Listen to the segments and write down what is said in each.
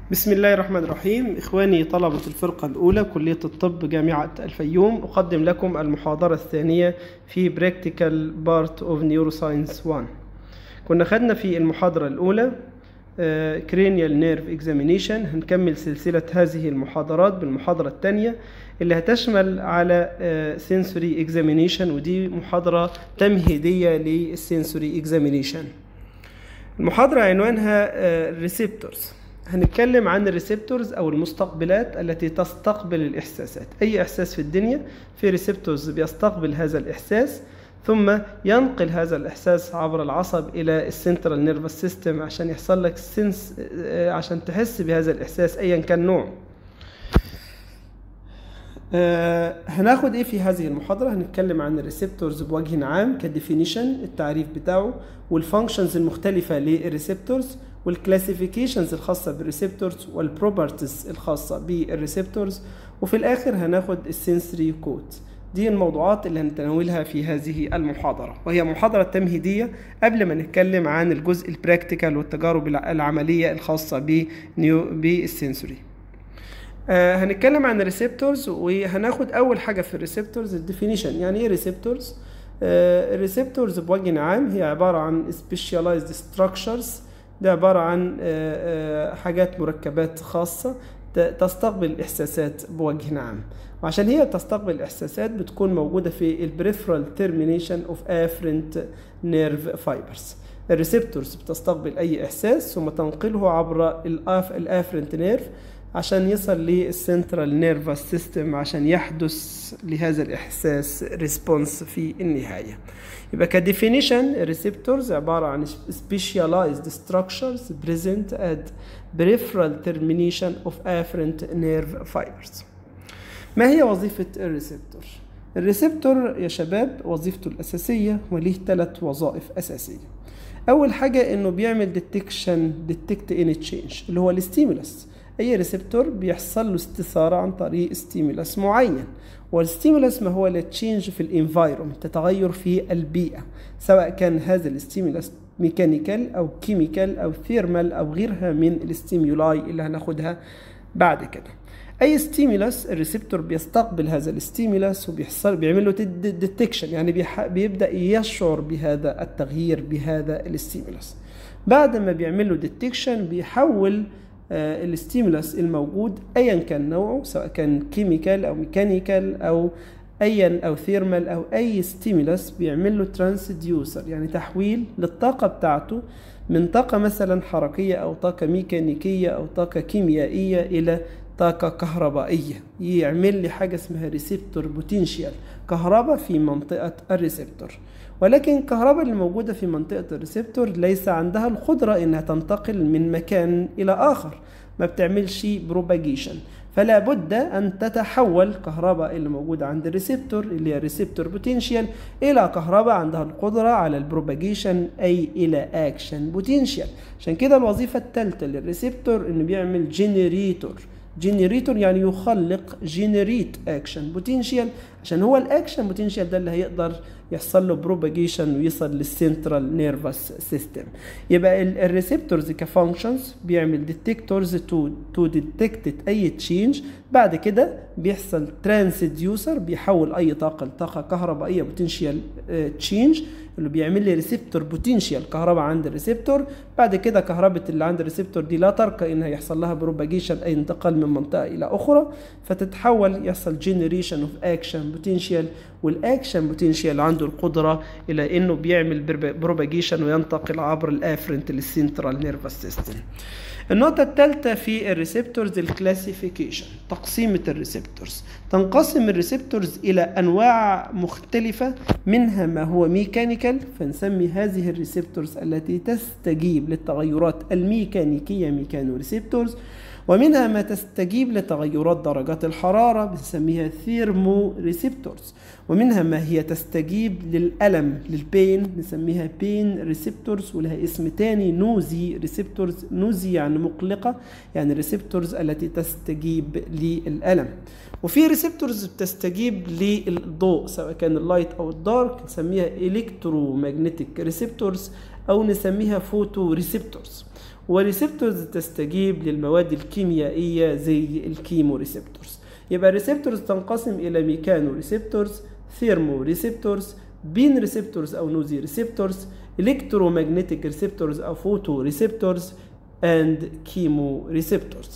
بسم الله الرحمن الرحيم إخواني طلبة الفرقة الأولى كلية الطب جامعة الفيوم أقدم لكم المحاضرة الثانية في Practical Part of Neuroscience 1 كنا خدنا في المحاضرة الأولى آه، Cranial Nerve Examination هنكمل سلسلة هذه المحاضرات بالمحاضرة الثانية اللي هتشمل على آه، Sensory Examination ودي محاضرة تمهيدية للسنسوري Examination المحاضرة عنوانها ريسبتورز هنتكلم عن الريسبتورز او المستقبلات التي تستقبل الاحساسات اي احساس في الدنيا في ريسبتورز بيستقبل هذا الاحساس ثم ينقل هذا الاحساس عبر العصب الى السنترال نيرفس سيستم عشان يحصل لك سنس عشان تحس بهذا الاحساس ايا كان نوعه آه هناخد ايه في هذه المحاضرة هنتكلم عن الريسبتورز بوجه عام كديفينيشن التعريف بتاعه والفانكشنز المختلفة للريسبتورز والكلاسيفيكيشنز الخاصة بالريسبتورز والبروبرتيز الخاصة بالريسبتورز وفي الآخر هناخد السنسري كود دي الموضوعات اللي هنتناولها في هذه المحاضرة وهي محاضرة تمهيدية قبل ما نتكلم عن الجزء البراكتيكال والتجارب العملية الخاصة بالسنسوري آه هنتكلم عن الريسبتورز وهناخد اول حاجه في الريسبتورز الديفينيشن يعني ايه ريسبتورز الريسبتورز بوجه عام هي عباره عن specialized structures ده عباره عن آه حاجات مركبات خاصه تستقبل الاحساسات بوجه عام وعشان هي تستقبل الاحساسات بتكون موجوده في البريفرال تيرمينيشن اوف افرنت نيرف فايبرز الريسبتورز بتستقبل اي احساس ثم تنقله عبر الافرنت نيرف عشان يصل للسنترال نيرفس سيستم عشان يحدث لهذا الاحساس ريسبونس في النهايه يبقى كديفينيشن الريسبتورز عباره عن specialized structures present at peripheral termination of afferent nerve fibers ما هي وظيفه الريسبتور الريسبتور يا شباب وظيفته الاساسيه وليه ثلاث وظائف اساسيه اول حاجه انه بيعمل ديتكشن ديتكت اني تشينج اللي هو الستيمولس اي ريسبتور بيحصل له استثاره عن طريق ستيمولس معين والستيمولس ما هو التشينج في الانفايرومنت تغير في البيئه سواء كان هذا الستيمولس ميكانيكال او كيميكال او ثيرمال او غيرها من الاستيمولاي اللي هناخدها بعد كده اي ستيمولس الريسبتور بيستقبل هذا الستيمولس وبيحصل بيعمل له ديتكشن يعني بيح... بيبدا يشعر بهذا التغيير بهذا الستيمولس بعد ما بيعمل له ديتكشن بيحول الستيمولس الموجود ايا كان نوعه سواء كان كيميكال او ميكانيكال او ايا او ثيرمال او اي ستيمولس بيعمل له ترانسديوسر يعني تحويل للطاقه بتاعته من طاقه مثلا حركيه او طاقه ميكانيكيه او طاقه كيميائيه الى طاقه كهربائيه يعمل لي حاجه اسمها ريسبتور بوتنشال كهرباء في منطقه الريسبتور ولكن الكهرباء اللي موجودة في منطقة الريسبتور ليس عندها القدرة إنها تنتقل من مكان إلى آخر ما بتعملش بروباجيشن فلا بد أن تتحول كهرباء اللي موجودة عند الريسبتور اللي هي ريسبتور بوتنشال إلى كهرباء عندها القدرة على البروباجيشن أي إلى أكشن بوتنشال عشان كده الوظيفة الثالثة للريسبتور إنه بيعمل جنريتور جنريتور يعني يخلق جنريت اكشن بوتنشال عشان هو الاكشن بوتنشال ده اللي هيقدر يحصل له بروباجيشن ويصل للسنترال نيرفس سيستم يبقى الريسبتورز كفانكشنز بيعمل ديتكتورز تو تو ديتكت اي تشينج بعد كده بيحصل ترانسديوسر بيحول اي طاقه لطاقه كهربائيه بوتنشال تشينج اللي بيعمل لي ريسبتور بوتنشال كهرباء عند الريسبتور بعد كده كهرباء اللي عند الريسبتور دي لا ترقى انها يحصل لها بروباجيشن اي انتقال من منطقه الى اخرى فتتحول يحصل جنريشن اوف اكشن بوتنشال والاكشن بوتنشال عنده القدره الى انه بيعمل بروباجيشن وينتقل عبر الافرنت للسنترال نيرفس سيستم النقطة الثالثة في الريسبتورز الكلاسيفيكيشن تقسيمة الريسبتورز تنقسم الريسبتورز إلى أنواع مختلفة منها ما هو ميكانيكال فنسمي هذه الريسبتورز التي تستجيب للتغيرات الميكانيكية ميكانو ريسبتورز ومنها ما تستجيب لتغيرات درجات الحرارة بنسميها ثيرمو ريسبتورز ومنها ما هي تستجيب للألم للبين نسميها بين ريسبتورز ولها اسم تاني نوزي ريسبتورز نوزي يعني مقلقة يعني ريسبتورز التي تستجيب للألم وفي ريسبتورز بتستجيب للضوء سواء كان اللايت او الدارك نسميها الكترو ماجنتيك ريسبتورز او نسميها فوتو ريسبتورز وريسبتورز تستجيب للمواد الكيميائية زي الكيمو ريسبتورز يبقى الريسبتورز تنقسم إلى ميكانو ريسبتورز ثيرمو ريسبتورز بين ريسبتورز أو نوزي ريسبتورز electromagnetic receptors أو photo receptors and chemo receptors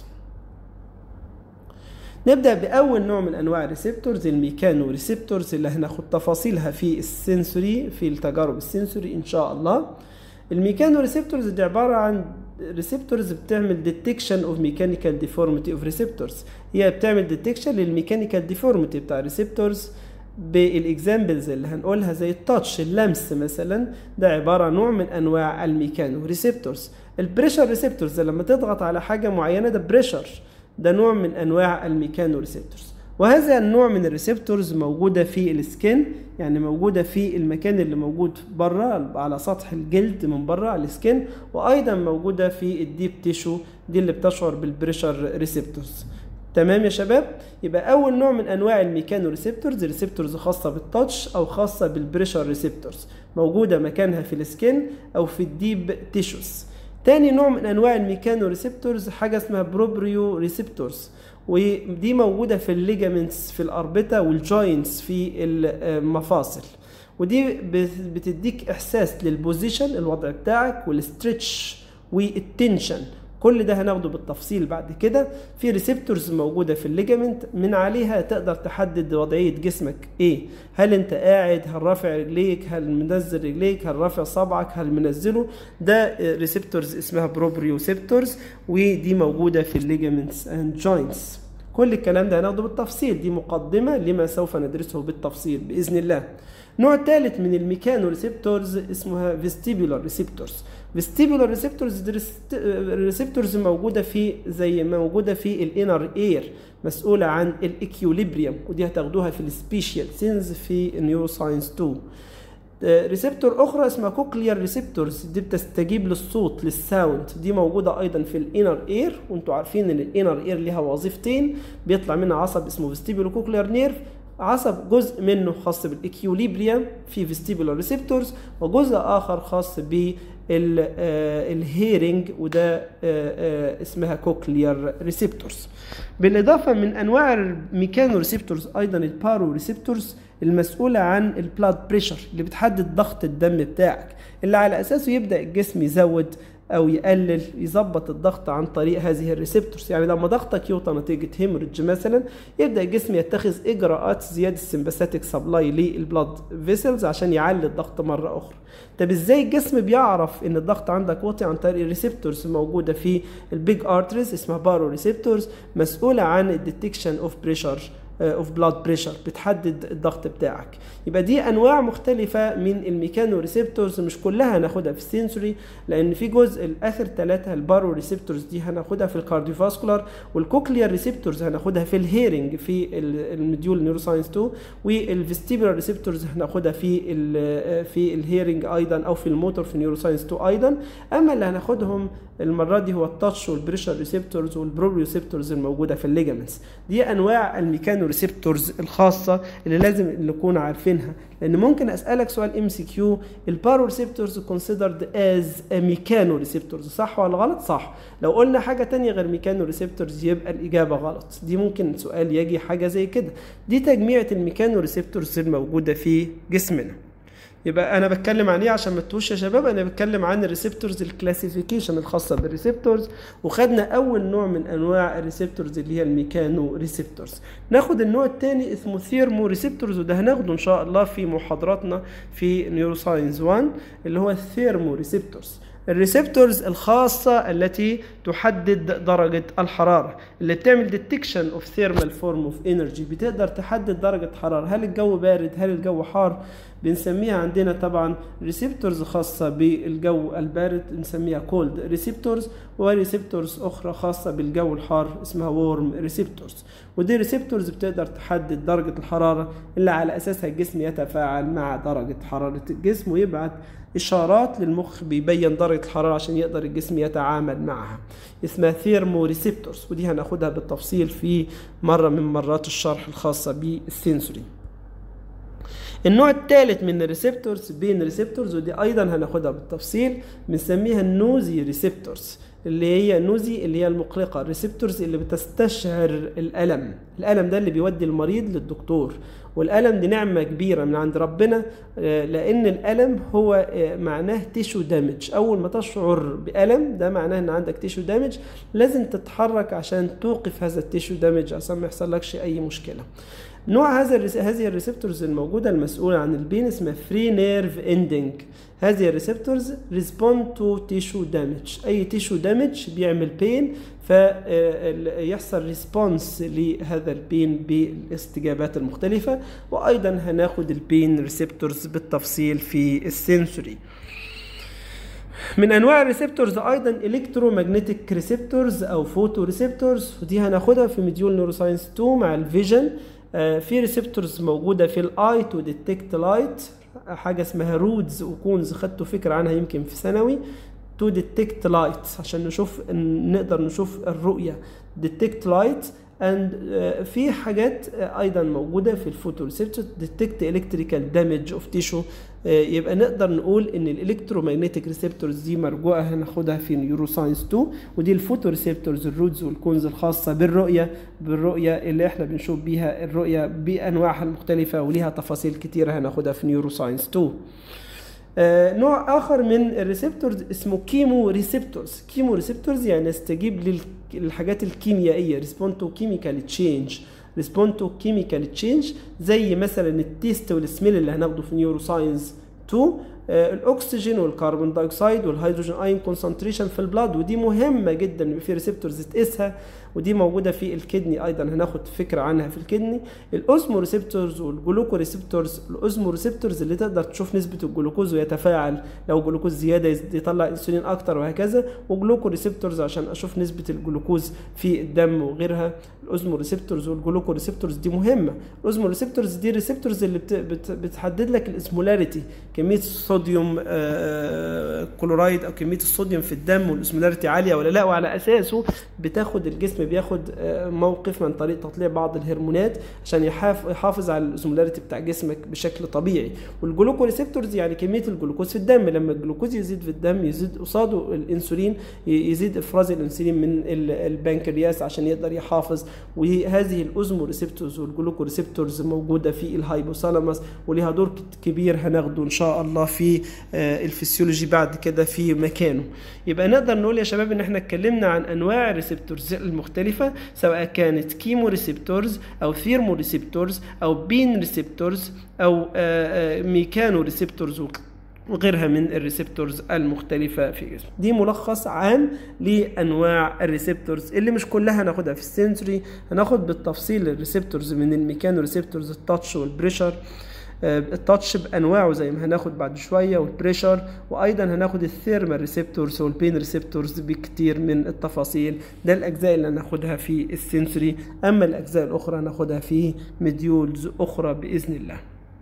نبدأ بأول نوع من أنواع الريسبتورز الميكانو ريسبتورز اللي هناخد تفاصيلها في السنسوري في التجارب السنسوري إن شاء الله الميكانو ريسبتورز دي عبارة عن ريسبتورز بتعمل ديتكشن اوف ميكانيكال ديفورميتي اوف ريسبتورز هي بتعمل ديتكشن للميكانيكال ديفورميتي بتاع الريسبتورز بالاكزامبلز اللي هنقولها زي التاتش اللمس مثلا ده عباره عن نوع من انواع الميكانو ريسبتورز البريشر ريسبتورز لما تضغط على حاجه معينه ده بريشر ده نوع من انواع الميكانو ريسبتورز وهذا النوع من الريسبتورز موجوده في السكين يعني موجوده في المكان اللي موجود بره على سطح الجلد من بره على السكين وايضا موجوده في الديب تيشو دي اللي بتشعر بالبريشر ريسبتورز تمام يا شباب يبقى اول نوع من انواع الميكانو ريسبتورز ريسبتورز خاصه بالتاتش او خاصه بالبريشر ريسبتورز موجوده مكانها في السكين او في الديب تيشوز تاني نوع من انواع الميكانو ريسبتورز حاجه اسمها بروبريو ريسبتورز ودي موجوده في الليجامنتس في الاربطه والجوينتس في المفاصل ودي بتديك احساس للبوزيشن الوضع بتاعك والستريتش والتنشن كل ده هناخده بالتفصيل بعد كده في ريسبتورز موجودة في الليجامنت من عليها تقدر تحدد وضعية جسمك ايه هل انت قاعد هل رافع رجليك هل منزل رجليك هل رافع صبعك هل منزله ده ريسبتورز اسمها بروبريوسبتورز ودي موجودة في الليجامنتس اند جوينتس كل الكلام ده هناخده بالتفصيل دي مقدمة لما سوف ندرسه بالتفصيل بإذن الله نوع ثالث من الميكانو ريسبتورز اسمها فيستيبولار ريسبتورز فيستيبولار ريسبتورز دي ريسبتورز موجوده في زي ما موجوده في الانر اير مسؤوله عن الاكيوليبريم ودي هتاخدوها في السبيشال سينز في نيورو ساينس 2 ريسبتور اخرى اسمها كوكليار ريسبتورز دي بتستجيب للصوت للساوند دي موجوده ايضا في الانر اير وانتوا عارفين ان الانر اير ليها وظيفتين بيطلع منها عصب اسمه فيستيبولو كوكليار نيرف عصب جزء منه خاص بالاكيوليبريم في فيستيبولار ريسبتورز وجزء اخر خاص بالهيرنج وده اسمها كوكليار ريسبتورز بالاضافه من انواع الميكانو ريسبتورز ايضا البارو ريسبتورز المسؤوله عن البلاد بريشر اللي بتحدد ضغط الدم بتاعك اللي على اساسه يبدا الجسم يزود او يقلل يظبط الضغط عن طريق هذه الريسبتورز يعني لما ضغطك يوطى نتيجه هيموريدج مثلا يبدا الجسم يتخذ اجراءات زياده السمباثيك سبلاي للبلاد فيسلز عشان يعلي الضغط مره اخرى طب ازاي الجسم بيعرف ان الضغط عندك واطي عن طريق الريسبتورز موجوده في البيج ارتريز اسمها بارو ريسبتورز مسؤوله عن الديتكشن اوف بريشر اوف بلاد بريشر بتحدد الضغط بتاعك يبقى دي انواع مختلفه من الميكانو ريسبتورز مش كلها هناخدها في السنسوري لان في جزء الاخر ثلاثه البارو ريسبتورز دي هناخدها في الكارديوفاسكولار والكوكليار ريسبتورز هناخدها في الهيرنج في المديول نيوروساينس 2 والفيستيبولار ريسبتورز هناخدها في ال في الهيرنج ايضا او في الموتور في نيوروساينس 2 ايضا اما اللي هناخدهم المره دي هو التاتش والبريشر ريسبتورز والبروبريوسبتورز الموجوده في الليجامنتس دي انواع الميكانو ريسبتورز الخاصه اللي لازم نكون عارفينها لان ممكن اسالك سؤال ام سي كيو البارو ريسبتورز كونسيدرد از ميكانو ريسبتورز صح ولا غلط صح لو قلنا حاجه تانية غير ميكانو ريسبتورز يبقى الاجابه غلط دي ممكن سؤال يجي حاجه زي كده دي تجميعه الميكانو ريسبتورز الموجوده في جسمنا يبقى انا بتكلم عن ايه عشان ما تتوهش يا شباب انا بتكلم عن الريسبتورز الكلاسيفيكيشن الخاصه بالريسبتورز وخدنا اول نوع من انواع الريسبتورز اللي هي الميكانو ريسبتورز ناخد النوع الثاني اسمه ثيرمو ريسبتورز وده هناخده ان شاء الله في محاضراتنا في نيوروساينس 1 اللي هو الثيرمو ريسبتورز الريسبتورز الخاصة التي تحدد درجة الحرارة اللي بتعمل ديتكشن اوف ثيرمال فورم اوف انرجي بتقدر تحدد درجة حرارة هل الجو بارد هل الجو حار بنسميها عندنا طبعا ريسبتورز خاصة بالجو البارد بنسميها كولد ريسبتورز وريسبتورز أخرى خاصة بالجو الحار اسمها وورم ريسبتورز ودي ريسبتورز بتقدر تحدد درجة الحرارة اللي على أساسها الجسم يتفاعل مع درجة حرارة الجسم ويبعت إشارات للمخ بيبين درجة الحرارة عشان يقدر الجسم يتعامل معها اسمها ثيرمو ريسبتورز ودي هناخدها بالتفصيل في مرة من مرات الشرح الخاصة بالسنسوري النوع الثالث من الريسبتورز بين ريسبتورز ودي ايضا هناخدها بالتفصيل بنسميها النوزي ريسبتورز اللي هي نوزي اللي هي المقلقه الريسبتورز اللي بتستشعر الالم الالم ده اللي بيودي المريض للدكتور والالم دي نعمه كبيره من عند ربنا لان الالم هو معناه تيشو دامج اول ما تشعر بالم ده معناه ان عندك تيشو دامج لازم تتحرك عشان توقف هذا التيشو دامج عشان ما يحصلكش اي مشكله نوع هذا الرس... هذه الريسبتورز الموجوده المسؤوله عن البين اسمها فري نيرف اندنج هذه الريسبتورز ريسبوند تو تيشو دامج اي تيشو دامج بيعمل بين فيحصل ريسبونس لهذا البين بالاستجابات المختلفه وايضا هناخد البين ريسبتورز بالتفصيل في السنسوري من انواع الريسبتورز ايضا الكترومagnetic ريسبتورز او فوتو ريسبتورز ودي هناخدها في مديول نيوروساينس 2 مع الفيجن في ريسبتورز موجوده في الاي تو ديتكت لايت حاجه اسمها رودز وكونز خدتوا فكره عنها يمكن في ثانوي تو ديتكت لايت عشان نشوف نقدر نشوف الرؤيه ديتكت لايت اند في حاجات ايضا موجوده في الفوتو ريسبتور ديتكت الكتريكال دامج اوف تيشو يبقى نقدر نقول ان الالكترومagnetic ريسبتورز دي مرجوعه هناخدها في نيورو ساينس 2 ودي الفوتو ريسبتورز الرودز والكونز الخاصه بالرؤيه بالرؤيه اللي احنا بنشوف بيها الرؤيه بانواعها المختلفه وليها تفاصيل كتيره هناخدها في نيورو ساينس 2 آه نوع اخر من الريسبتورز اسمه كيمو ريسبتورز كيمو ريسبتورز يعني يستجيب للحاجات الكيميائيه ريسبوند تو كيميكال تشينج ريسبوند تو كيميكال تشينج زي مثلا التيست والسميل اللي هناخده في نيورو ساينس 2 آه الاكسجين والكربون دايوكسيد والهيدروجين ايون كونسنتريشن في البلاد ودي مهمه جدا يبقى في ريسبتورز تقيسها ودي موجوده في الكدني ايضا هناخد فكره عنها في الكدني الاوزمو ريسبتورز والجلوكو ريسبتورز الاوزمو ريسبتورز اللي تقدر تشوف نسبه الجلوكوز ويتفاعل لو جلوكوز زياده يطلع انسولين اكتر وهكذا وجلوكو ريسبتورز عشان اشوف نسبه الجلوكوز في الدم وغيرها الاوزمو ريسبتورز والجلوكو ريسبتورز دي مهمه الاوزمو ريسبتورز دي الريسبتورز اللي بت بت بتحدد لك الاسمولاريتي كميه الصوديوم آه كلورايد او كميه الصوديوم في الدم والاسمولاريتي عاليه ولا لا وعلى اساسه بتاخد الجسم بياخد موقف من طريق تطليع بعض الهرمونات عشان يحافظ على الاسمولاريتي بتاع جسمك بشكل طبيعي والجلوكو ريسبتورز يعني كميه الجلوكوز في الدم لما الجلوكوز يزيد في الدم يزيد قصاده الانسولين يزيد افراز الانسولين من البنكرياس عشان يقدر يحافظ وهذه الاوزمو ريسبتورز والجلوكو ريسبتورز موجوده في الهايبوثالاموس وليها دور كبير هناخده ان شاء الله في الفسيولوجي بعد كده في مكانه يبقى نقدر نقول يا شباب ان احنا اتكلمنا عن انواع الريسبتورز المختلفه سواء كانت كيمو ريسبتورز او ثيرمو ريسبتورز او بين ريسبتورز او ميكانو ريسبتورز وغيرها من الريسبتورز المختلفة في الجسم دي ملخص عام لأنواع الريسبتورز اللي مش كلها هناخدها في السنسوري هناخد بالتفصيل الريسبتورز من الميكانو ريسبتورز التاتش والبريشر التاتش بانواعه زي ما هناخد بعد شويه والبريشر وايضا هناخد الثيرمال ريسبتورز والبين ريسبتورز بكتير من التفاصيل ده الاجزاء اللي هناخدها في السنسوري اما الاجزاء الاخرى هناخدها في مديولز اخرى باذن الله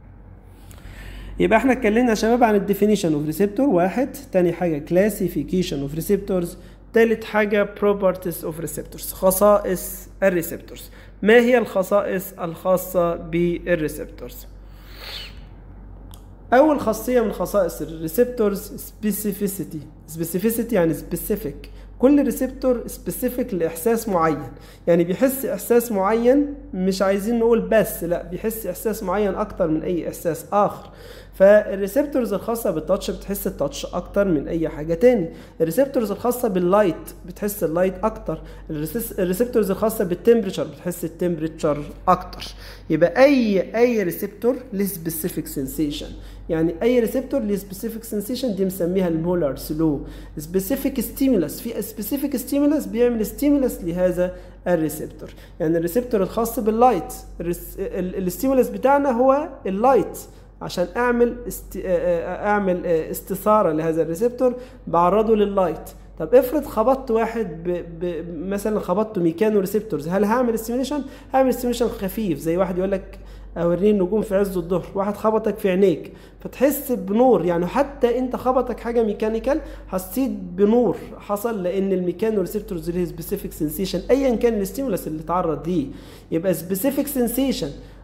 يبقى احنا اتكلمنا يا شباب عن الديفينيشن اوف ريسبتور واحد تاني حاجه كلاسيفيكيشن اوف ريسبتورز تالت حاجه properties اوف ريسبتورز خصائص الريسبتورز ما هي الخصائص الخاصه بالريسبتورز اول خاصيه من خصائص الريسبتورز سبيسيفيسيتي سبيسيفيسيتي يعني سبيسيفيك كل ريسبتور سبيسيفيك لاحساس معين يعني بيحس احساس معين مش عايزين نقول بس لا بيحس احساس معين اكتر من اي احساس اخر فالريسبتورز الخاصه بالتاتش بتحس التاتش اكتر من اي حاجه تاني الريسبتورز الخاصه باللايت بتحس اللايت اكتر الريسبتورز الخاصه بالتمبريتشر بتحس التمبريتشر اكتر يبقى اي اي ريسبتور له سبيسيفيك سensation يعني اي ريسبتور ليه سبيسيفيك سنسيشن دي مسميها المولار سلو سبيسيفيك ستيمولس في سبيسيفيك ستيمولس بيعمل ستيمولس لهذا الريسبتور يعني الريسبتور الخاص باللايت الستيمولس بتاعنا هو اللايت عشان اعمل است... اعمل استثاره لهذا الريسبتور بعرضه لللايت طب افرض خبطت واحد ب... ب... مثلا خبطت ميكانو ريسبتورز هل هعمل استيميليشن هعمل استيميليشن خفيف زي واحد يقول لك اوريني النجوم في عز الظهر واحد خبطك في عينيك فتحس بنور يعني حتى انت خبطك حاجه ميكانيكال حسيت بنور حصل لان الميكانو ريسبتورز ليه سبيسيفيك سنسيشن ايا كان الاستيمولس اللي اتعرض ليه يبقى سبيسيفيك سنسيشن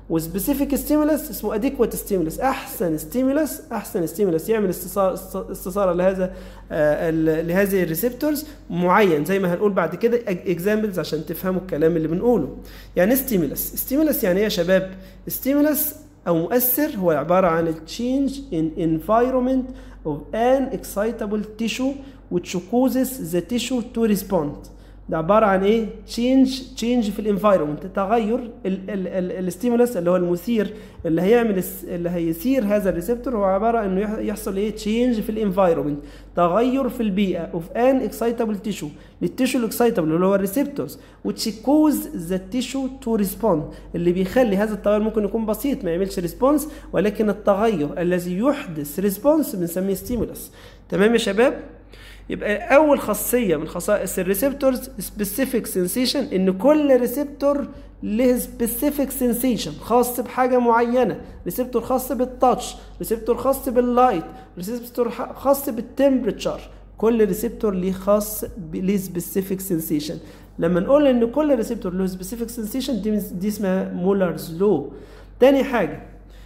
وسبيسيفيك ستيمولس اسمه اديكوات ستيمولس احسن ستيمولس احسن ستيمولس يعمل استثار- استثاره لهذا آه، ال- لهذه الريسبتورز معين زي ما هنقول بعد كده اكزامبلز عشان تفهموا الكلام اللي بنقوله يعني ستيمولس ستيمولس يعني ايه يا شباب ستيمولس او مؤثر هو عباره عن change in environment of an excitable tissue which causes the tissue to respond ده عبارة عن ايه؟ تشينج تشينج في الانفايرمنت تغير الستيمولس اللي هو المثير اللي هيعمل الس- اللي هيثير هذا الريسبتور هو عبارة انه يح- يحصل ايه؟ تشينج في الانفايرمنت تغير في البيئة اوف ان اكسايتابل تيشو للتيشو الاكسايتابل اللي هو الريسبتورز which cause the tissue to respond اللي بيخلي هذا التغير ممكن يكون بسيط ما يعملش ريسبونس ولكن التغير الذي يحدث ريسبونس بنسميه ستيمولس تمام يا شباب؟ يبقى اول خاصيه من خصائص الريسبتورز سبيسيفيك سنسيشن ان كل ريسبتور له سبيسيفيك سنسيشن خاص بحاجه معينه ريسبتور خاص بالتاتش ريسبتور خاص باللايت ريسبتور ح- خاص بالتمبريتشر كل ريسبتور ليه خاص ب- ليه سبيسيفيك سنسيشن لما نقول ان كل ريسبتور له سبيسيفيك سنسيشن دي دي اسمها مولرز لو تاني حاجه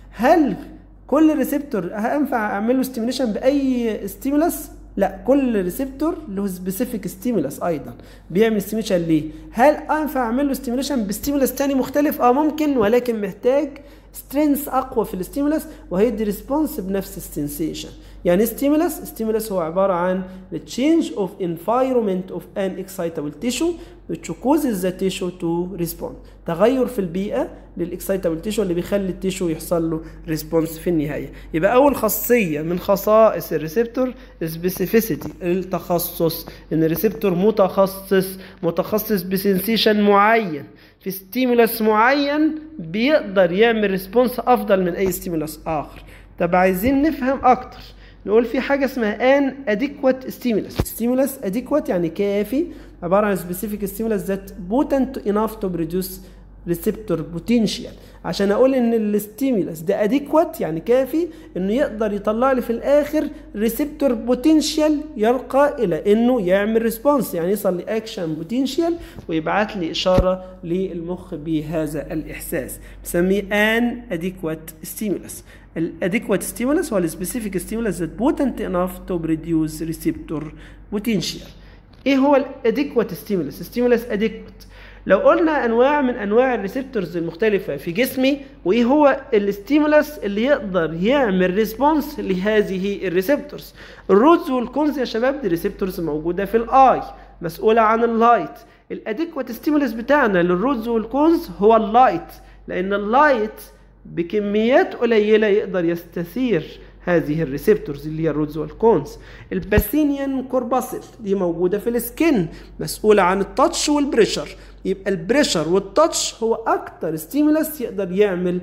هل كل ريسبتور هينفع اعمل له ستيميوليشن باي ستيمولس لا كل ريسبتور له سبيسيفيك ستيمولس ايضا بيعمل ستيميوليشن ليه هل ينفع اعمل له ستيميوليشن بستيمولس تاني مختلف اه ممكن ولكن محتاج سترينث اقوى في الستيمولس وهيدي ريسبونس بنفس السنسيشن يعني ستيمولس ستيمولس هو عباره عن the change of environment of an excitable tissue which causes the tissue to respond تغير في البيئه للاكسايتابل تيشو اللي بيخلي التيشو يحصل له ريسبونس في النهايه يبقى اول خاصيه من خصائص الريسبتور سبيسيفيسيتي التخصص ان الريسبتور متخصص متخصص بسنسيشن معين في ستيمولس معين بيقدر يعمل ريسبونس افضل من اي ستيمولس اخر طب عايزين نفهم اكتر نقول في حاجه اسمها ان اديكوات ستيمولس ستيمولس اديكوات يعني كافي عباره عن سبيسيفيك ستيمولس ذات بوتنت انف تو بروديوس ريسبتور بوتنشال عشان اقول ان الستيمولس ده اديكوات يعني كافي انه يقدر يطلع لي في الاخر ريسبتور بوتنشال يرقى الى انه يعمل ريسبونس يعني يصل لاكشن بوتنشال ويبعت لي اشاره للمخ بهذا الاحساس بسميه ان اديكوات ستيمولس الاديكوات ستيمولس هو السبيسيفيك ستيمولس ذات بوتنت انف تو بروديوس ريسبتور بوتنشال ايه هو الاديكوات ستيمولس ستيمولس اديكوات لو قلنا انواع من انواع الريسبتورز المختلفه في جسمي وايه هو الستيمولس اللي يقدر يعمل ريسبونس لهذه الريسبتورز الرودز والكونز يا شباب دي ريسبتورز موجوده في الاي مسؤوله عن اللايت الاديكوات ستيمولس بتاعنا للرودز والكونز هو اللايت لان اللايت بكميات قليله يقدر يستثير هذه الريسبتورز اللي هي الرودز والكونز الباسينيان كورباسل دي موجوده في السكن مسؤوله عن التاتش والبريشر يبقى البريشر والتاتش هو اكتر ستيمولس يقدر يعمل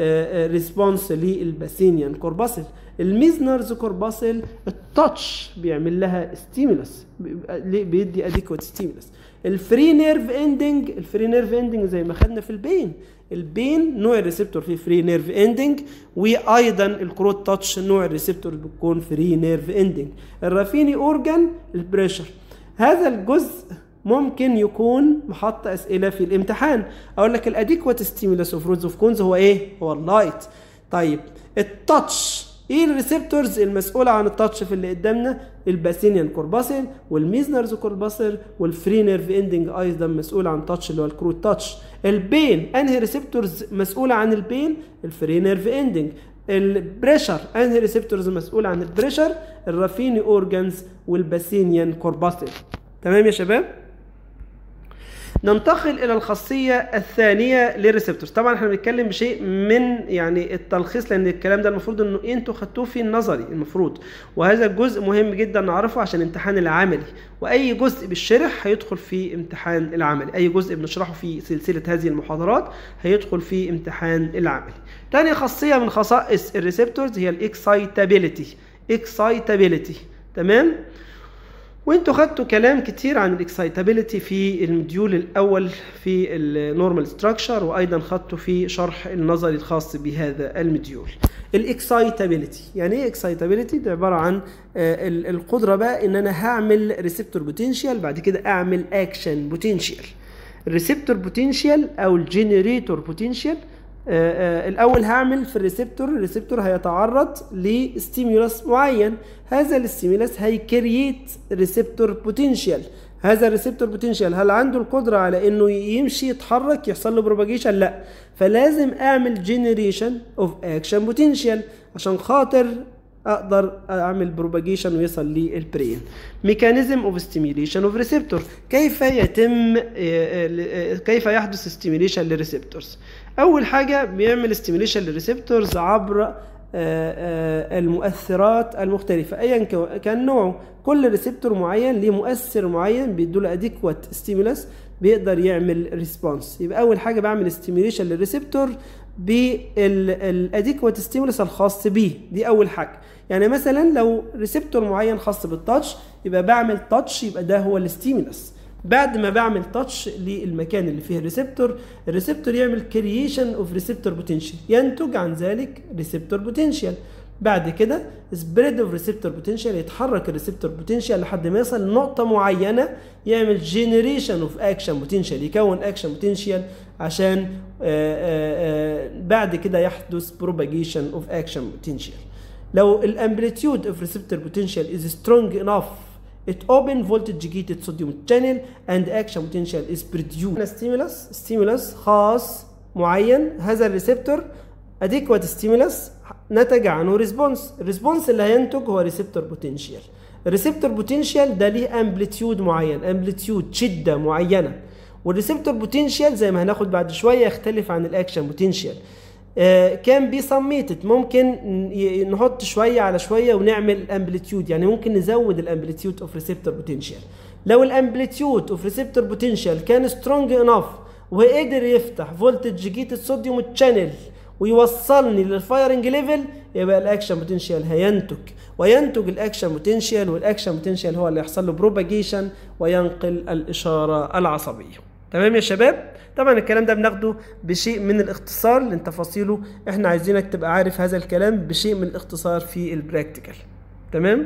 ريسبونس للباسينيان كورباسل الميزنرز كورباسل التاتش بيعمل لها ستيمولس بيدي اديكوت ستيمولس الفري نيرف اندنج الفري نيرف اندنج زي ما خدنا في البين البين نوع الريسبتور فيه فري نيرف اندنج وايضا الكروت تاتش نوع الريسبتور بيكون فري نيرف اندنج الرافيني اورجان البريشر هذا الجزء ممكن يكون محط اسئله في الامتحان اقول لك الاديكوات ستيمولس اوف رودز اوف كونز هو ايه هو اللايت طيب التاتش ايه الريسبتورز المسؤوله عن التاتش في اللي قدامنا الباسينيان كورباسل والميزنرز كورباسل والفري نيرف اندنج ايضا مسؤول عن تاتش اللي هو الكروت تاتش البين انهي ريسبتورز مسؤوله عن البين الفري نيرف اندنج البريشر انهي ريسبتورز مسؤول عن البريشر الرافيني اورجانز والباسينيان كورباسل تمام يا شباب ننتقل الى الخاصيه الثانيه للريسبتورز طبعا احنا بنتكلم بشيء من يعني التلخيص لان الكلام ده المفروض انه انتوا خدتوه في النظري المفروض وهذا الجزء مهم جدا نعرفه عشان امتحان العملي واي جزء بالشرح هيدخل في امتحان العملي اي جزء بنشرحه في سلسله هذه المحاضرات هيدخل في امتحان العملي تاني خاصيه من خصائص الريسبتورز هي الاكسايتابيليتي اكسايتابيليتي تمام وانتوا خدتوا كلام كتير عن الاكسايتابيليتي في المديول الاول في النورمال ستراكشر وايضا خدتوا في شرح النظري الخاص بهذا المديول الاكسايتابيليتي يعني ايه اكسايتابيليتي ده عباره عن القدره بقى ان انا هعمل ريسبتور بوتنشال بعد كده اعمل اكشن بوتنشال الريسبتور بوتنشال او الجنريتور بوتنشال آه، آه، الاول هعمل في الريسبتور الريسبتور هيتعرض لستيمولس معين هذا الستيمولس هيكريت ريسبتور بوتنشال هذا الريسبتور بوتنشال هل عنده القدره على انه يمشي يتحرك يحصل له بروباجيشن لا فلازم اعمل جنريشن اوف اكشن بوتنشال عشان خاطر اقدر اعمل بروباجيشن ويصل للبرين ميكانيزم اوف ستيميليشن اوف ريسبتور كيف يتم آه، آه، كيف يحدث ستيميليشن للريسبتورز اول حاجه بيعمل ستيميليشن للريسبتورز عبر آه، آه، المؤثرات المختلفة أيا كو- كان نوعه كل ريسبتور معين ليه مؤثر معين بيدوله اديكوات ستيمولس بيقدر يعمل ريسبونس يبقى أول حاجة بعمل ستيميليشن للريسبتور بالاديكوات ستيمولس الخاص بيه دي أول حاجة يعني مثلا لو ريسبتور معين خاص بالتاتش يبقى بعمل تاتش يبقى ده هو الستيمولس بعد ما بعمل تاتش للمكان اللي فيه الريسبتور الريسبتور يعمل كرييشن اوف ريسبتور بوتنشال ينتج عن ذلك ريسبتور بوتنشال بعد كده سبريد اوف ريسبتور بوتنشال يتحرك الريسبتور بوتنشال لحد ما يصل لنقطه معينه يعمل جنريشن اوف اكشن بوتنشال يكون اكشن بوتنشال عشان آآ آآ بعد كده يحدث بروباجيشن اوف اكشن بوتنشال لو الامبليتيود اوف ريسبتور بوتنشال از سترونج انف It open voltage gated sodium channel and action potential is produced. stimulus stimulus خاص معين هذا الريسبتور adequate stimulus نتج عنه ريسبونس الريسبونس اللي هينتج هو ريسبتور بوتنشال الريسبتور بوتنشال ده ليه امبليتيود معين امبليتيود شده معينه والريسبتور بوتنشال زي ما هناخد بعد شويه يختلف عن الاكشن بوتنشال كان بي سميتد ممكن ي- نحط شويه على شويه ونعمل امبليتيود يعني ممكن نزود الامبليتيود اوف ريسبتور بوتنشال لو الامبليتيود اوف ريسبتور بوتنشال كان سترونج انف وقدر يفتح فولتج جيت الصوديوم تشانل ويوصلني للفايرنج ليفل يبقى الاكشن بوتنشال هينتج وينتج الاكشن بوتنشال والاكشن بوتنشال هو اللي يحصل له بروباجيشن وينقل الاشاره العصبيه تمام يا شباب طبعا الكلام ده بناخده بشيء من الاختصار لان تفاصيله احنا عايزينك تبقى عارف هذا الكلام بشيء من الاختصار في البراكتيكال تمام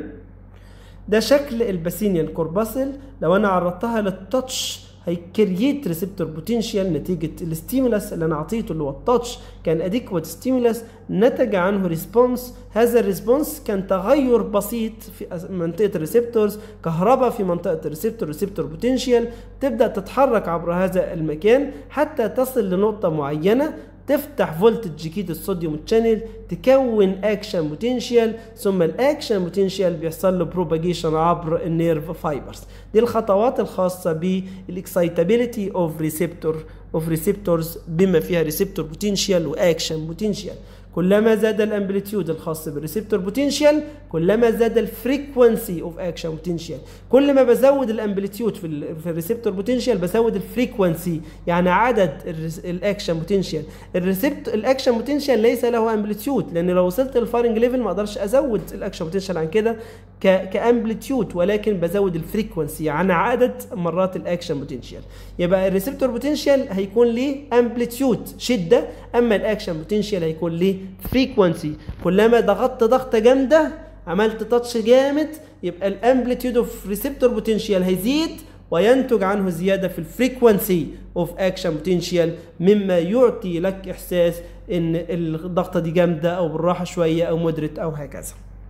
ده شكل الباسينيان كورباسل لو انا عرضتها للتاتش هيكرييت ريسبتور بوتنشال نتيجه الستيمولاس اللي انا اعطيته اللي هو التاتش كان اديكوات ستيمولاس نتج عنه ريسبونس هذا الريسبونس كان تغير بسيط في أس- منطقه الريسبتورز كهرباء في منطقه الريسبتور ريسبتور بوتنشال تبدا تتحرك عبر هذا المكان حتى تصل لنقطه معينه تفتح فولتج جديد الصوديوم تشانل تكون اكشن بوتنشال ثم الاكشن بوتنشال بيحصل له بروباجيشن عبر النيرف فايبرز دي الخطوات الخاصه بالاكسايتابيليتي اوف ريسبتور اوف ريسبتورز بما فيها ريسبتور بوتنشال واكشن بوتنشال كلما زاد الامبليتيود الخاص بالريسبتور بوتنشال كلما زاد الفريكونسي اوف اكشن بوتنشال كل ما بزود الامبليتيود في ال في الريسبتور بوتنشال بزود الفريكونسي يعني عدد الاكشن بوتنشال الريسبت الاكشن بوتنشال ليس له امبليتيود لان لو وصلت للفارنج ليفل ما اقدرش ازود الاكشن بوتنشال عن كده ك كامبليتيود ولكن بزود الفريكونسي يعني عدد مرات الاكشن بوتنشال يبقى الريسبتور بوتنشال هيكون ليه امبليتيود شده اما الاكشن بوتنشال هيكون ليه فريكونسي كلما ضغطت ضغطه جامده عملت تاتش جامد يبقى الامبليتيود اوف ريسبتور بوتنشال هيزيد وينتج عنه زياده في الفريكونسي اوف اكشن بوتنشال مما يعطي لك احساس ان الضغطه دي جامده او بالراحه شويه او مودريت او هكذا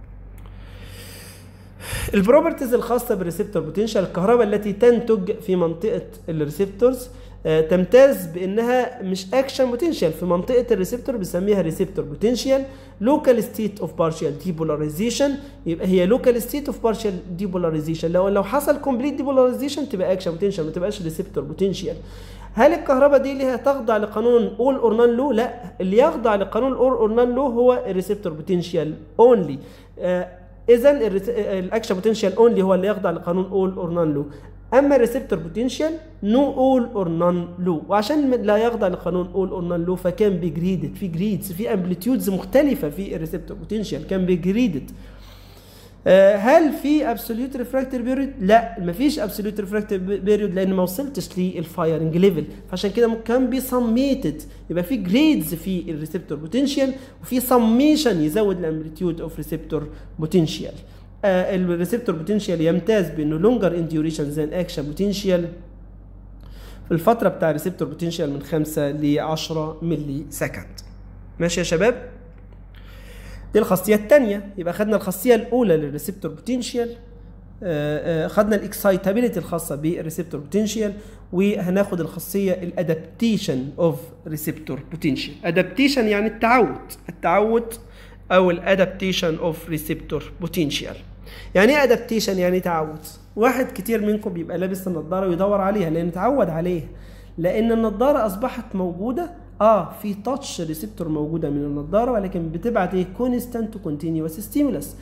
البروبرتيز الخاصه بالريسبتور بوتنشال الكهرباء التي تنتج في منطقه الريسبتورز آه، تمتاز بانها مش اكشن بوتنشال في منطقه الريسبتور بنسميها ريسبتور بوتنشال لوكال ستيت اوف بارشال ديبولاريزيشن يبقى هي لوكال ستيت اوف بارشال ديبولاريزيشن لو لو حصل كومبليت ديبولاريزيشن تبقى اكشن بوتنشال ما تبقاش ريسبتور بوتنشال هل الكهرباء دي ليها تخضع لقانون اول اور نان لو لا اللي يخضع لقانون اول اور نان لو هو الريسبتور بوتنشال اونلي اذا الاكشن بوتنشال اونلي هو اللي يخضع لقانون اول اور نان لو اما الريسبتور بوتنشال نو اول اور نان لو وعشان لا يخضع لقانون اول اور نان لو فكان بيجريدد في جريدز في امبليتيودز مختلفه في الريسبتور بوتنشال كان بيجريدد هل في ابسوليوت ريفراكتور بيريود؟ لا مفيش ابسوليوت ريفراكتور بيريود لان ما وصلتش للفايرنج ليفل فعشان كده كان بي سميتد يبقى في جريدز في الريسبتور بوتنشال وفي سميشن يزود الامبليتيود اوف ريسبتور بوتنشال الريسبتور بوتنشال يمتاز بانه لونجر ان ديوريشن ذان اكشن بوتنشال في الفتره بتاع الريسبتور بوتنشال من 5 ل 10 ملي سكند ماشي يا شباب دي الخاصيه الثانيه يبقى خدنا الخاصيه الاولى للريسبتور بوتنشال خدنا الاكسايتابيليتي الخاصه بالريسبتور بوتنشال وهناخد الخاصيه الادابتيشن اوف ريسبتور بوتنشال ادابتيشن يعني التعود التعود او الادابتيشن اوف ريسبتور بوتنشال يعني ايه ادابتيشن يعني تعود واحد كتير منكم بيبقى لابس النضاره ويدور عليها لان اتعود عليها لان النضاره اصبحت موجوده اه في تاتش ريسبتور موجوده من النضاره ولكن بتبعت ايه كونستانت كونتينيوس ستيمولس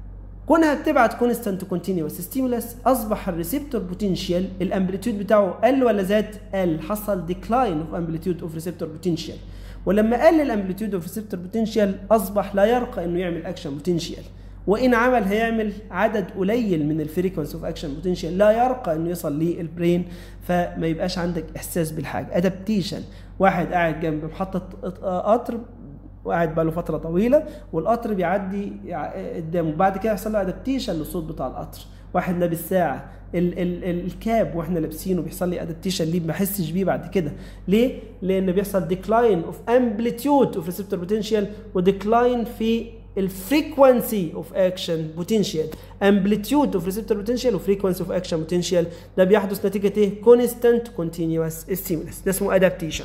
كونها بتبعت كونستانت كونتينيوس ستيمولس اصبح الريسبتور بوتنشال الامبليتيود بتاعه قل ولا زاد قل حصل ديكلاين اوف امبليتيود اوف ريسبتور بوتنشال ولما قل الامبليتيود اوف ريسبتور بوتنشال اصبح لا يرقى انه يعمل اكشن بوتنشال وان عمل هيعمل عدد قليل من الفريكونس اوف اكشن بوتنشال لا يرقى انه يوصل للبرين فما يبقاش عندك احساس بالحاجه ادابتيشن واحد قاعد جنب محطه قطر وقاعد بقاله فتره طويله والقطر بيعدي قدامه بعد كده يحصل له ادابتيشن للصوت بتاع القطر واحد لابس ساعه ال ال الكاب واحنا لابسينه بيحصل لي ادابتيشن ليه ما بحسش بيه بعد كده ليه لان بيحصل ديكلاين اوف امبليتيود اوف ريسبتور بوتنشال وديكلاين في الفريكونسي اوف اكشن بوتنشال امبليتيود اوف ريسبتور بوتنشال وفريكونسي اوف اكشن بوتنشال ده بيحدث نتيجه ايه كونستانت كونتينيوس ستيمولس ده اسمه ادابتيشن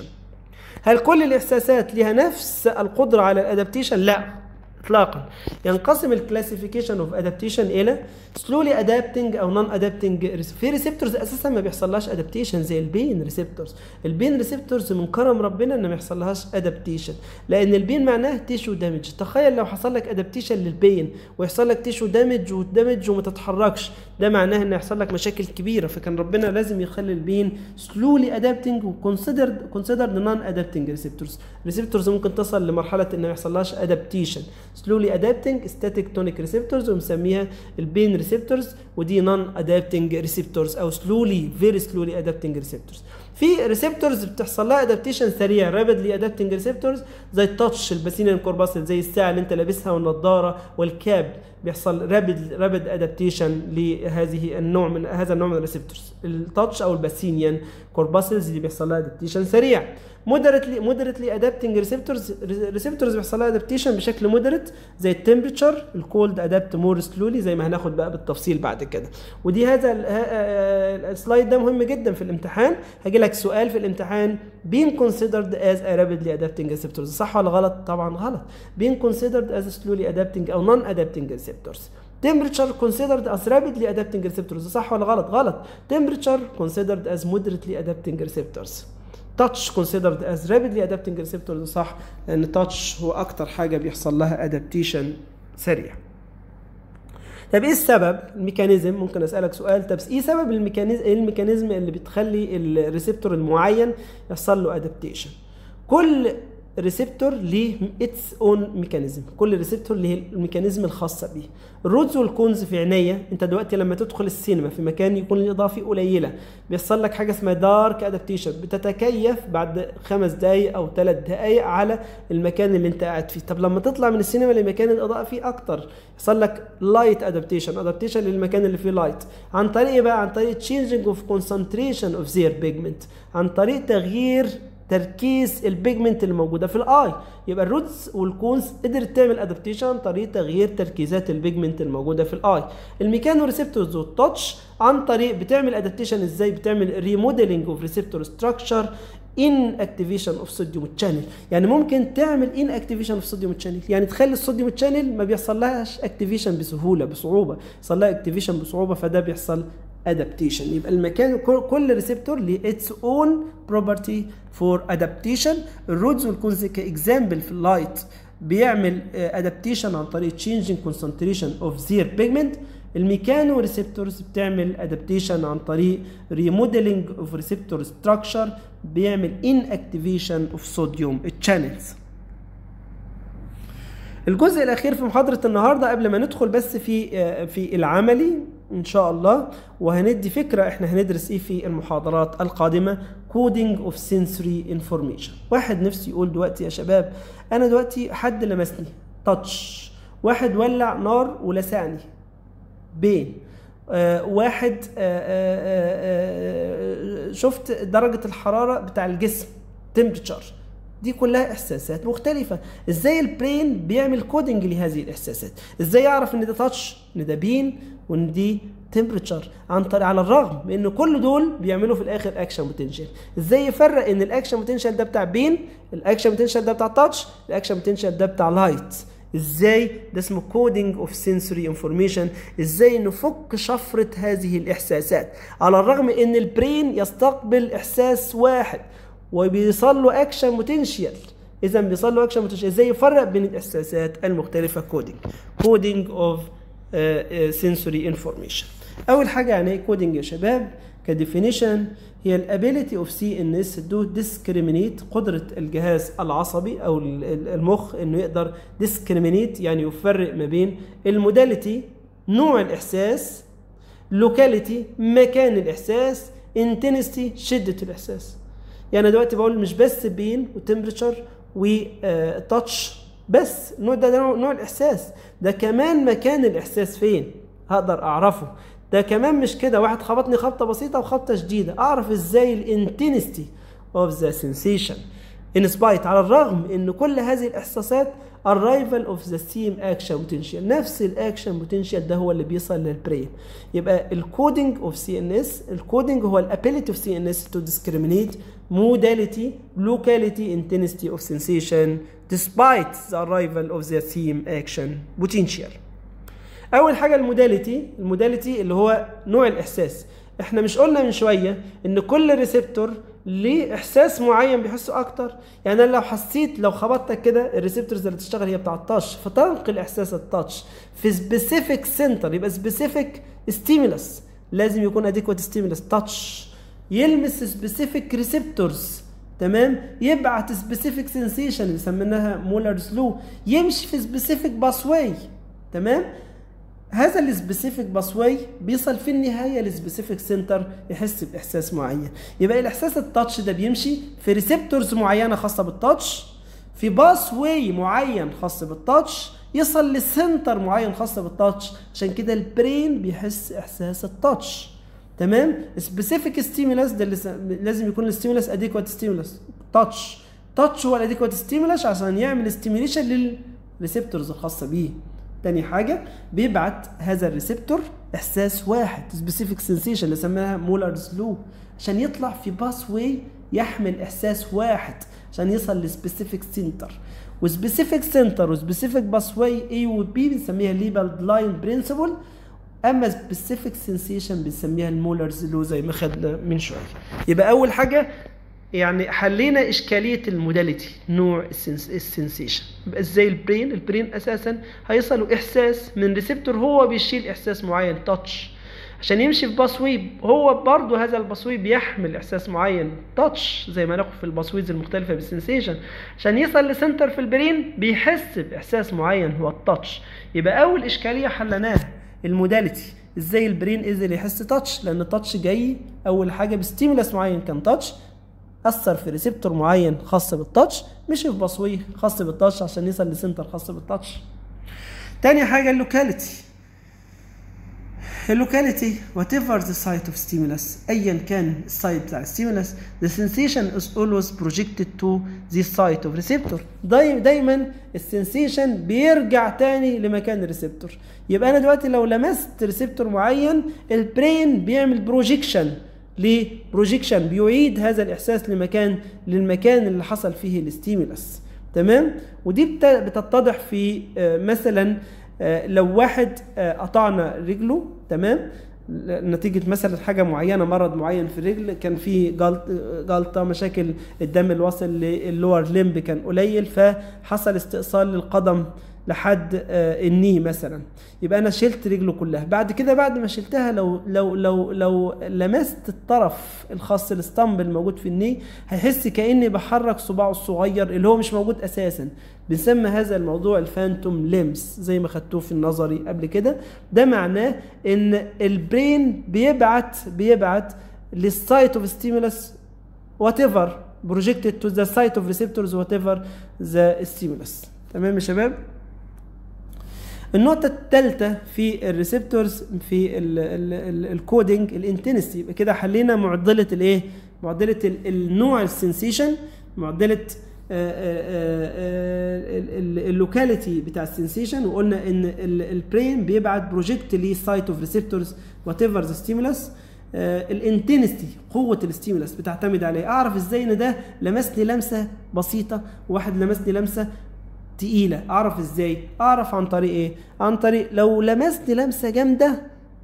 هل كل الاحساسات لها نفس القدره على الادابتيشن لا اطلاقا ينقسم الكلاسيفيكيشن اوف ادابتيشن الى سلولي ادابتنج او نون ادابتنج في ريسبتورز اساسا ما بيحصلهاش ادابتيشن زي البين ريسبتورز البين ريسبتورز من كرم ربنا ان ما يحصلهاش ادابتيشن لان البين معناه تيشو دامج تخيل لو حصل لك ادابتيشن للبين ويحصل لك تيشو دامج ودامج وما تتحركش ده معناه ان يحصل لك مشاكل كبيره فكان ربنا لازم يخلي البين سلولي ادابتنج وكونسيدرد كونسيدرد نون ادابتنج ريسبتورز ريسبتورز ممكن تصل لمرحله ان ما يحصلهاش ادابتيشن slowly adapting static tonic receptors ومسميها البين ريسبتورز ودي non adapting receptors او slowly very slowly adapting receptors في ريسبتورز بتحصل لها ادابتيشن سريع رابيدلي ادابتنج ريسبتورز زي التاتش الباسين الكورباسل زي الساعه اللي انت لابسها والنضاره والكاب بيحصل رابيد رابيد ادابتيشن لهذه النوع من هذا النوع من الريسبتورز التاتش او الباسينيان كورباسلز اللي بيحصل لها ادابتيشن سريع مودريتلي مودريتلي ادابتنج ريسبتورز ريسبتورز بيحصل لها ادابتيشن بشكل مودريت زي التمبريتشر الكولد ادابت مور سلولي زي ما هناخد بقى بالتفصيل بعد كده ودي هذا السلايد ده مهم جدا في الامتحان هجي لك سؤال في الامتحان being considered as a rapidly adapting receptors صح ولا غلط طبعا غلط being considered as slowly adapting او non adapting receptors temperature considered as rapidly adapting receptors صح ولا غلط غلط temperature considered as moderately adapting receptors touch considered as rapidly adapting receptors صح لان touch هو اكتر حاجه بيحصل لها adaptation سريع طب ايه السبب الميكانيزم ممكن اسالك سؤال طب ايه سبب الميكانيزم ايه الميكانيزم اللي بتخلي الريسبتور المعين يحصل له ادابتيشن كل ريسبتور ليه اتس اون ميكانيزم كل ريسبتور ليه الميكانيزم الخاصه بيه الرودز والكونز في عينيا انت دلوقتي لما تدخل السينما في مكان يكون الاضاءه فيه قليله بيحصل لك حاجه اسمها دارك ادابتيشن بتتكيف بعد خمس دقائق او ثلاث دقائق على المكان اللي انت قاعد فيه طب لما تطلع من السينما لمكان الاضاءه فيه اكتر يحصل لك لايت ادابتيشن ادابتيشن للمكان اللي فيه لايت عن طريق ايه بقى عن طريق تشينجينج اوف كونسنتريشن اوف زير بيجمنت عن طريق تغيير تركيز البيجمنت اللي موجوده في الاي يبقى الرودز والكونز قدرت تعمل ادابتيشن عن طريق تغيير تركيزات البيجمنت الموجوده في الاي الميكانو ريسبتورز والتاتش عن طريق بتعمل ادابتيشن ازاي بتعمل ريموديلنج اوف ريسبتور ستراكشر ان اكتيفيشن اوف صوديوم تشانل يعني ممكن تعمل ان اكتيفيشن اوف صوديوم تشانل يعني تخلي الصوديوم تشانل ما بيحصلهاش اكتيفيشن بسهوله بصعوبه يحصل لها اكتيفيشن بصعوبه فده بيحصل ادابتيشن يبقى المكان كل ريسبتور ليه اتس اون بروبرتي فور ادابتيشن الرودز والكونز كاكزامبل في اللايت بيعمل ادابتيشن عن طريق changing concentration of their pigment الميكانو ريسبتورز بتعمل ادابتيشن عن طريق ريموديلنج اوف ريسبتور ستراكشر بيعمل ان اكتيفيشن اوف صوديوم تشانلز الجزء الاخير في محاضره النهارده قبل ما ندخل بس في في العملي ان شاء الله وهندي فكره احنا هندرس ايه في المحاضرات القادمه كودينج اوف سنسوري انفورميشن واحد نفسي يقول دلوقتي يا شباب انا دلوقتي حد لمسني تاتش واحد ولع نار ولسعني بين آه واحد آه آه شفت درجه الحراره بتاع الجسم temperature دي كلها احساسات مختلفه ازاي البرين بيعمل كودنج لهذه الاحساسات ازاي يعرف ان ده تاتش ان ده بين وان دي تمبرتشر عن طريق على الرغم من ان كل دول بيعملوا في الاخر اكشن بوتنشال ازاي يفرق ان الاكشن بوتنشال ده بتاع بين الاكشن بوتنشال ده بتاع تاتش الاكشن بوتنشال ده بتاع لايت ازاي ده اسمه كودينج اوف سنسوري انفورميشن ازاي نفك شفره هذه الاحساسات على الرغم ان البرين يستقبل احساس واحد وبيصل له اكشن بوتنشال اذا بيصل له اكشن بوتنشال ازاي يفرق بين الاحساسات المختلفه كودينج كودينج اوف سنسوري انفورميشن اول حاجه يعني ايه كودينج يا شباب كديفينيشن هي الابيليتي اوف سي ان اس تو ديسكريمينيت قدره الجهاز العصبي او المخ انه يقدر ديسكريمينيت يعني يفرق ما بين الموداليتي نوع الاحساس لوكاليتي مكان الاحساس انتنستي شده الاحساس يعني دلوقتي بقول مش بس بين وتمبريتشر وتاتش بس النوع ده, ده نوع الاحساس ده كمان مكان الاحساس فين هقدر اعرفه ده كمان مش كده واحد خبطني خبطه بسيطه وخبطه شديده اعرف ازاي الانتنستي اوف ذا سensation ان سبايت على الرغم ان كل هذه الاحساسات arrival of the same action potential نفس الاكشن بوتنشال ده هو اللي بيصل للبرين يبقى الكودينج اوف سي ان اس الكودينج هو الابيليتي اوف سي ان اس تو discriminate modality locality intensity of sensation despite the arrival of the same action potential اول حاجه الموداليتي الموداليتي اللي هو نوع الاحساس احنا مش قلنا من شويه ان كل ريسبتور ليه احساس معين بيحسه اكتر يعني انا لو حسيت لو خبطتك كده الريسبتورز اللي تشتغل هي بتاع التاتش فتنقل احساس التاتش في سبيسيفيك سنتر يبقى سبيسيفيك ستيمولس لازم يكون اديكوات ستيمولس تاتش يلمس سبيسيفيك ريسبتورز تمام يبعت سبيسيفيك سنسيشن اللي سميناها مولر سلو يمشي في سبيسيفيك باسواي تمام هذا السبيسيفيك باسواي بيصل في النهايه لسبيسيفيك سنتر يحس باحساس معين يبقى الاحساس التاتش ده بيمشي في ريسبتورز معينه خاصه بالتاتش في باس واي معين خاص بالتاتش يصل لسنتر معين خاص بالتاتش عشان كده البرين بيحس احساس التاتش تمام سبيسيفيك ستيمولاس ده اللي لازم يكون الستيمولاس اديكوات ستيمولاس تاتش تاتش هو الاديكوات ستيمولاس عشان يعمل ستيميليشن للريسبتورز الخاصه بيه تاني حاجة بيبعت هذا الريسبتور إحساس واحد سبيسيفيك سنسيشن اللي سماها مولر سلو عشان يطلع في باس واي يحمل إحساس واحد عشان يصل لسبيسيفيك سنتر وسبيسيفيك سنتر وسبيسيفيك باس واي A و B بنسميها ليبل لاين برنسبل اما سبيسيفيك سنسيشن بنسميها المولر سلو زي ما خدنا من شويه يبقى اول حاجه يعني حلينا اشكاليه الموداليتي نوع السنسيشن يبقى ازاي البرين البرين اساسا هيصل احساس من ريسبتور هو بيشيل احساس معين تاتش عشان يمشي في باسويب هو برضه هذا الباسويب بيحمل احساس معين تاتش زي ما ناخد في الباسويز المختلفه بالسنسيشن عشان يصل لسنتر في البرين بيحس باحساس معين هو التاتش يبقى اول اشكاليه حلناها الموداليتي ازاي البرين قدر يحس تاتش لان التاتش جاي اول حاجه بستيمولاس معين كان تاتش اثر في ريسبتور معين خاص بالتاتش مشي في بصويه خاص بالتاتش عشان يصل لسنتر خاص بالتاتش تاني حاجه اللوكاليتي اللوكاليتي وات ايفر ذا سايت اوف ستيمولس ايا كان السايت بتاع الستيمولس the sensation is always projected to the site of receptor داي دايما السنسيشن بيرجع تاني لمكان الريسبتور يبقى انا دلوقتي لو لمست ريسبتور معين البرين بيعمل بروجيكشن لبروجيكشن بيعيد هذا الاحساس لمكان للمكان اللي حصل فيه الستيمولس تمام ودي بتتضح في مثلا لو واحد قطعنا رجله تمام نتيجة مثلا حاجة معينة مرض معين في الرجل كان في جلط جلطة مشاكل الدم اللي واصل للور ليمب كان قليل فحصل استئصال للقدم لحد الني مثلا يبقى انا شلت رجله كلها بعد كده بعد ما شلتها لو لو لو لو لمست الطرف الخاص الاسطمب الموجود في الني هيحس كاني بحرك صباعه الصغير اللي هو مش موجود اساسا بنسمى هذا الموضوع الفانتوم ليمس زي ما خدتوه في النظري قبل كده ده معناه ان البرين بيبعت بيبعت للسايت اوف ستيمولس وات ايفر projected to the site of receptors whatever the stimulus تمام يا شباب النقطة الثالثة في الريسبتورز في الكودينج الانتنسي يبقى كده حلينا معضلة الايه؟ معضله ال- النوع السنسيشن معضله اللوكاليتي بتاع السنسيشن وقلنا ان البرين بيبعت بروجكت لسايت اوف ريسبتورز وات ايفر ذا ستيمولس الانتنستي قوه الستيمولس بتعتمد عليه اعرف ازاي ان ده لمسني لمسه بسيطه وواحد لمسني لمسه تقيله اعرف ازاي اعرف عن طريق ايه عن طريق لو لمسني لمسه جامده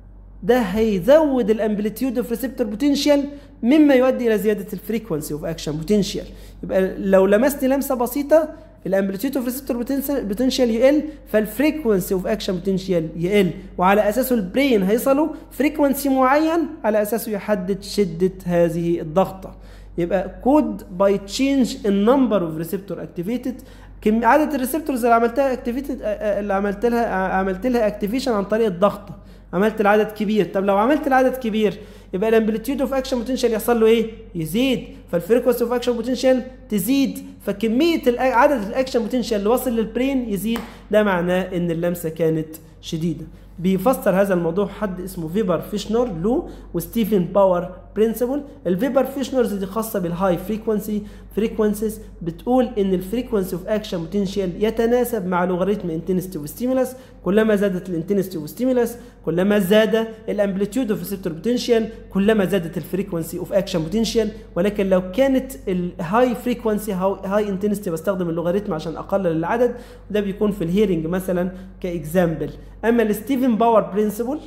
ده هيزود الامبليتيود اوف ريسبتور بوتنشال مما يؤدي الى زياده الفريكونسي اوف اكشن بوتنشال يبقى لو لمسني لمسه بسيطه الامبليتيود اوف ريسبتور بوتنشال يقل فالفريكونسي اوف اكشن بوتنشال يقل وعلى اساسه البرين هيصلوا فريكونسي معين على اساسه يحدد شده هذه الضغطه يبقى كود باي تشينج النمبر اوف ريسبتور اكتيفيتد كم عدد الريسبتورز اللي عملتها اكتيفيتد اللي عملت لها عملت لها اكتيفيشن عن طريق الضغطه عملت العدد كبير طب لو عملت العدد كبير يبقى الامبليتيود اوف اكشن بوتنشال يحصل له ايه يزيد فالفريكونسي اوف اكشن بوتنشال تزيد فكميه الأ- عدد الاكشن بوتنشال اللي وصل للبرين يزيد ده معناه ان اللمسه كانت شديده بيفسر هذا الموضوع حد اسمه فيبر فيشنر لو وستيفن باور برنسبل الفيبر فيشنرز دي خاصه بالهاي فريكونسي فريكونسيز بتقول ان الفريكونسي اوف اكشن بوتنشال يتناسب مع لوغاريتم انتنستي وستيمولس كلما زادت الانتنستي وستيمولس كلما زاد الامبليتيود اوف ريسبتور بوتنشال كلما زادت الفريكونسي اوف اكشن بوتنشال ولكن لو كانت الهاي فريكونسي هاي انتنستي بستخدم اللوغاريتم عشان اقلل العدد وده بيكون في الهيرنج مثلا كاكزامبل اما الستيفن باور برنسبل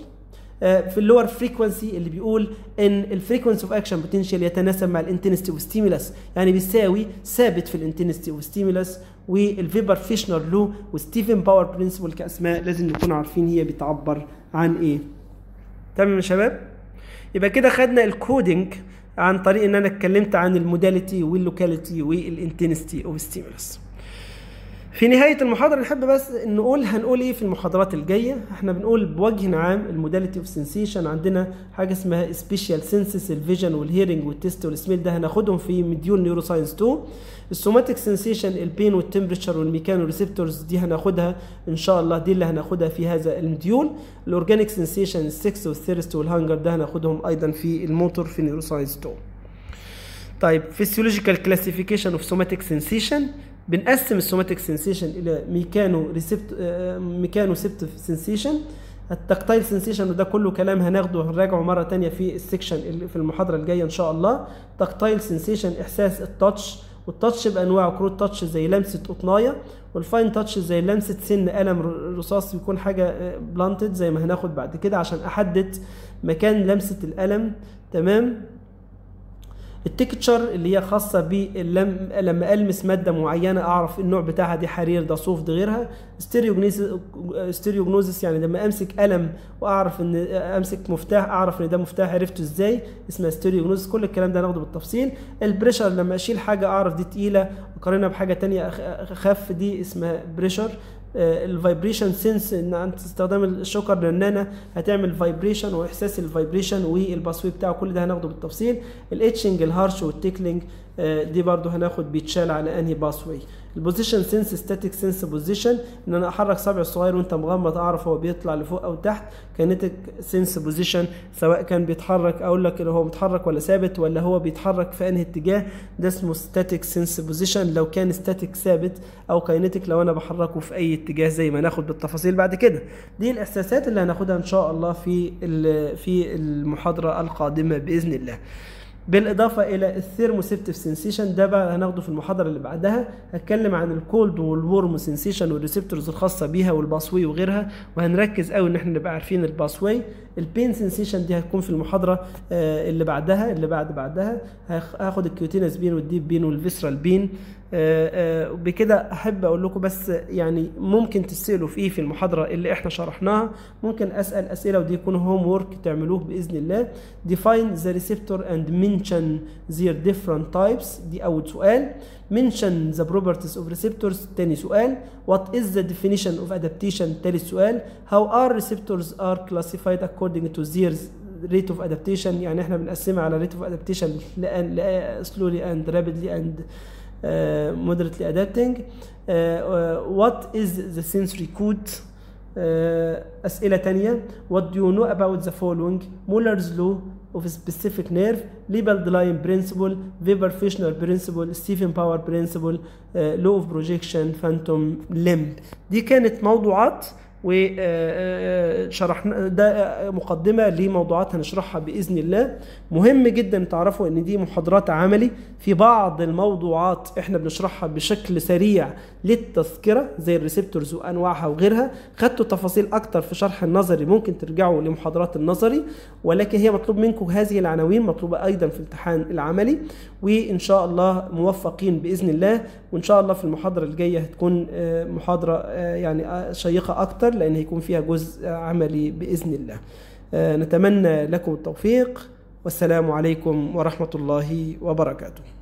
في اللور فريكونسي اللي بيقول ان الفريكونسي اوف اكشن بوتنشال يتناسب مع الانتنستي وستيمولس يعني بيساوي ثابت في الانتنستي وستيمولس والفيبر فيشنر لو وستيفن باور برنسبل كاسماء لازم نكون عارفين هي بتعبر عن ايه تمام يا شباب يبقى كده خدنا الكودينج عن طريق ان انا اتكلمت عن الموداليتي واللوكاليتي والانتنستي اوف ستيمولس في نهاية المحاضرة نحب بس نقول هنقول ايه في المحاضرات الجاية احنا بنقول بوجه عام الموداليتي اوف سنسيشن عندنا حاجة اسمها سبيشال سنسس الفيجن والهيرنج والتست والسميل ده هناخدهم في مديول نيورو ساينس 2 السوماتيك سنسيشن البين والتمبريتشر والميكانو ريسبتورز دي هناخدها ان شاء الله دي اللي هناخدها في هذا المديول الاورجانيك سنسيشن السكس والثيرست والهانجر ده هناخدهم ايضا في الموتور في نيورو ساينس 2 طيب فيسيولوجيكال كلاسيفيكيشن اوف سوماتيك سنسيشن بنقسم السوماتيك سنسيشن الى ميكانو ريسبت ميكانو سيبتيف سنسيشن التكتايل سنسيشن وده كله كلام هناخده هنراجعه مره تانية في السكشن اللي في المحاضره الجايه ان شاء الله تكتايل سنسيشن احساس التاتش والتاتش بانواعه كروت تاتش زي لمسه قطنايه والفاين تاتش زي لمسه سن قلم رصاص يكون حاجه بلانتد زي ما هناخد بعد كده عشان احدد مكان لمسه القلم تمام التكتشر اللي هي خاصه بلم لما المس ماده معينه اعرف النوع بتاعها دي حرير ده صوف ده غيرها ستيريوجنوزس يعني لما امسك قلم واعرف ان امسك مفتاح اعرف ان ده مفتاح عرفته ازاي اسمها ستيريوجنوزس كل الكلام ده هناخده بالتفصيل البريشر لما اشيل حاجه اعرف دي تقيله اقارنها بحاجه تانية اخف دي اسمها بريشر الفايبريشن سنس ان انت استخدام الشوكر للنانا هتعمل فايبريشن واحساس الفايبريشن والباسوي بتاعه كل ده هناخده بالتفصيل الاتشنج الهارش والتيكلينج دي برضو هناخد بيتشال على انهي باسوي البوزيشن سنس ستاتيك سنس بوزيشن ان انا احرك صبعي الصغير وانت مغمض اعرف هو بيطلع لفوق او تحت كينيتيك سنس بوزيشن سواء كان بيتحرك اقول لك هو متحرك ولا ثابت ولا هو بيتحرك في انهي اتجاه ده اسمه ستاتيك سنس بوزيشن لو كان ستاتيك ثابت او كاينيتيك لو انا بحركه في اي اتجاه زي ما ناخد بالتفاصيل بعد كده دي الاحساسات اللي هناخدها ان شاء الله في في المحاضره القادمه باذن الله بالاضافه الى الثيرموسيبتيف سنسيشن ده بقى هناخده في المحاضره اللي بعدها هتكلم عن الكولد والورم سنسيشن والريسبتورز الخاصه بيها والباسوي وغيرها وهنركز قوي ان احنا نبقى عارفين الباسوي البين سنسيشن دي هتكون في المحاضره اللي بعدها اللي بعد بعدها هاخد الكيوتينس بين والديب بين والفيسرال بين بكده احب اقول لكم بس يعني ممكن تسالوا في ايه في المحاضره اللي احنا شرحناها ممكن اسال اسئله ودي يكون هوم وورك تعملوه باذن الله define the receptor and mention their different types دي اول سؤال mention the properties of receptors تاني سؤال what is the definition of adaptation تالت سؤال how are receptors are classified according to their rate of adaptation يعني احنا بنقسمها على rate of adaptation لأن slowly and rapidly and Uh, moderately adapting uh, uh, what is the sensory code أسئلة تانية what do you know about the following Muller's law of specific nerve Liebald-Line principle Weber Fishner principle Stephen Power principle uh, law of projection phantom limb دي كانت موضوعات وشرحنا ده مقدمة لموضوعات هنشرحها بإذن الله مهم جدا تعرفوا ان دي محاضرات عملي في بعض الموضوعات احنا بنشرحها بشكل سريع للتذكرة زي الريسبتورز وانواعها وغيرها خدتوا تفاصيل اكتر في شرح النظري ممكن ترجعوا لمحاضرات النظري ولكن هي مطلوب منكم هذه العناوين مطلوبة ايضا في الامتحان العملي وان شاء الله موفقين باذن الله وان شاء الله في المحاضرة الجاية هتكون محاضرة يعني شيقة اكتر لان هيكون فيها جزء عملي باذن الله نتمنى لكم التوفيق والسلام عليكم ورحمه الله وبركاته